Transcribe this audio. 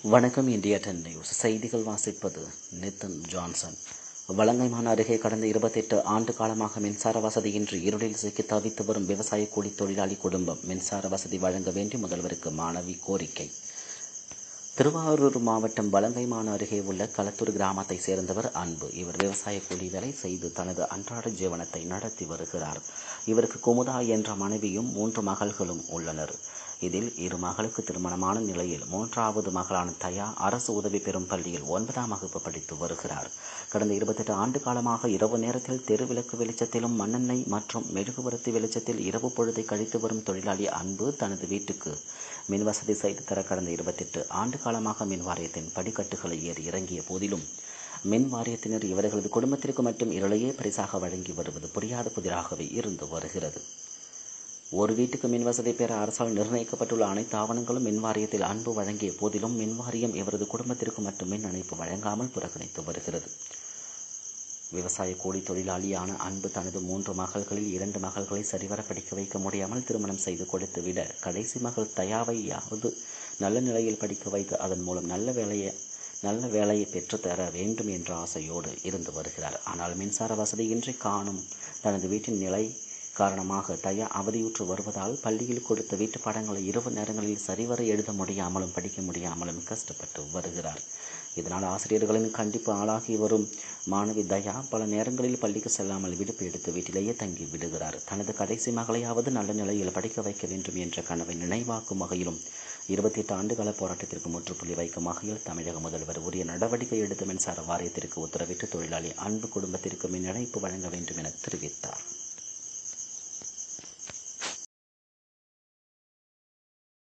வணக்கம் India ten news செய்திகள் வாசிப்பது நிதின் ஜான்சன் வலங்கைமான் அருகே கடந்த இருபத்தெட்டு ஆண்டு காலமாக மின்சார வசதியின்றி இருளில் சிக்கி தவித்து வரும் விவசாய கூலி தொழிலாளி குடும்பம் மின்சார வசதி வழங்க வேண்டி முதல்வருக்கு மாணவி கோரிக்கை திருவாரூர் மாவட்டம் வலங்கைமான் அருகே உள்ள களத்தூர் கிராமத்தை சேர்ந்தவர் அன்பு இவர் விவசாய கூலி வேலை செய்து தனது அன்றாட ஜீவனத்தை நடத்தி வருகிறார் இவருக்கு குமுதா என்ற மனைவியும் மூன்று மகள்களும் உள்ளனர் இதில் இரு மகளுக்கு திருமணமான நிலையில் மூன்றாவது மகளான தயா அரசு உதவி பெறும் பள்ளியில் ஒன்பதாம் வகுப்பு படித்து வருகிறார் கடந்த இருபத்தெட்டு ஆண்டு காலமாக இரவு நேரத்தில் தெருவிளக்கு வெளிச்சத்திலும் மண்ணெண்ணெய் மற்றும் மெழுகுவர்த்தி வெளிச்சத்தில் இரவு பொழுதை கழித்து வரும் தொழிலாளி அன்பு தனது வீட்டுக்கு மின் வசதி செய்து தர கடந்த இருபத்தெட்டு ஆண்டு காலமாக மின் வாரியத்தின் படிக்கட்டுகளை ஏறி இறங்கிய போதிலும் மின் வாரியத்தினர் இவர்களது குடும்பத்திற்கு மட்டும் இருளையே பரிசாக வழங்கி வருவது புரியாத புதிராகவே இருந்து வருகிறது ஒரு வீட்டுக்கு மின் வசதி பெற அரசால் நிர்ணயிக்கப்பட்டுள்ள அனைத்து ஆவணங்களும் மின் வாரியத்தில் அன்பு வழங்கிய போதிலும் மின் வாரியம் இவரது குடும்பத்திற்கு மட்டும் மின் இணைப்பு வழங்காமல் புறக்கணித்து வருகிறது விவசாய கூலி தொழிலாளியான அன்பு தனது மூன்று மகள்களில் இரண்டு மகள்களை சரிவர படிக்க வைக்க முடியாமல் திருமணம் செய்து கொடுத்துவிட கடைசி மகள் தயாவையாவது நல்ல நிலையில் படிக்க வைத்து அதன் மூலம் நல்ல வேலையை நல்ல வேலையை பெற்றுத்தர வேண்டும் என்ற ஆசையோடு இருந்து வருகிறார் ஆனால் மின்சார வசதியின்றி காணும் தனது வீட்டின் நிலை காரணமாக தயா அவதியுற்று வருவதால் பள்ளியில் கொடுத்த வீட்டு பாடங்களை இரவு நேரங்களில் சரிவர எழுத முடியாமலும் படிக்க முடியாமலும் கஷ்டப்பட்டு வருகிறார் இதனால் ஆசிரியர்களின் கண்டிப்பு ஆளாகி வரும் மாணவி தயா பல நேரங்களில் பள்ளிக்கு செல்லாமல் விடுப்பு எடுத்து வீட்டிலேயே தங்கி விடுகிறார் தனது கடைசி மகளையாவது நல்ல நிலையில் படிக்க வைக்க வேண்டும் என்ற கனவை நினைவாக்கும் வகையிலும் இருபத்தி எட்டு ஆண்டுகால போராட்டத்திற்கு முற்றுப்புள்ளி வைக்கும் வகையில் தமிழக முதல்வர் உரிய நடவடிக்கை எடுத்து மின்சார வாரியத்திற்கு உத்தரவிட்டு தொழிலாளி அன்பு குடும்பத்திற்கு மின் இணைப்பு வழங்க வேண்டும் என தெரிவித்தார்